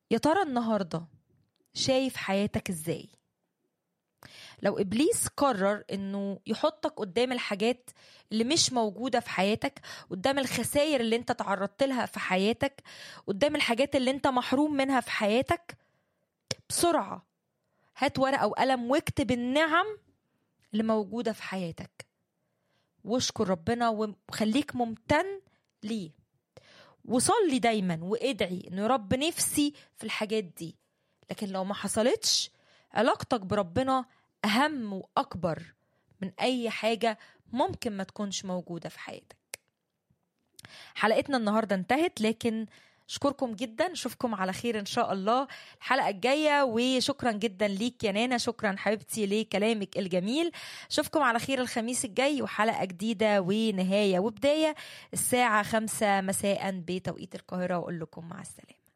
يا ترى النهارده شايف حياتك ازاي لو ابليس قرر انه يحطك قدام الحاجات اللي مش موجوده في حياتك قدام الخسائر اللي انت تعرضت لها في حياتك قدام الحاجات اللي انت محروم منها في حياتك بسرعه هات ورقه وقلم واكتب النعم اللي موجوده في حياتك واشكر ربنا وخليك ممتن ليه وصلي دايما وادعي انه يا رب نفسي في الحاجات دي لكن لو ما حصلتش علاقتك بربنا اهم واكبر من اي حاجه ممكن ما تكونش موجوده في حياتك حلقتنا النهارده انتهت لكن اشكركم جدا اشوفكم على خير ان شاء الله الحلقه الجايه وشكرا جدا ليك يا نانا شكرا حبيبتي لكلامك الجميل اشوفكم على خير الخميس الجاي وحلقه جديده ونهايه وبدايه الساعه خمسة مساء بتوقيت القاهره واقول لكم مع السلامه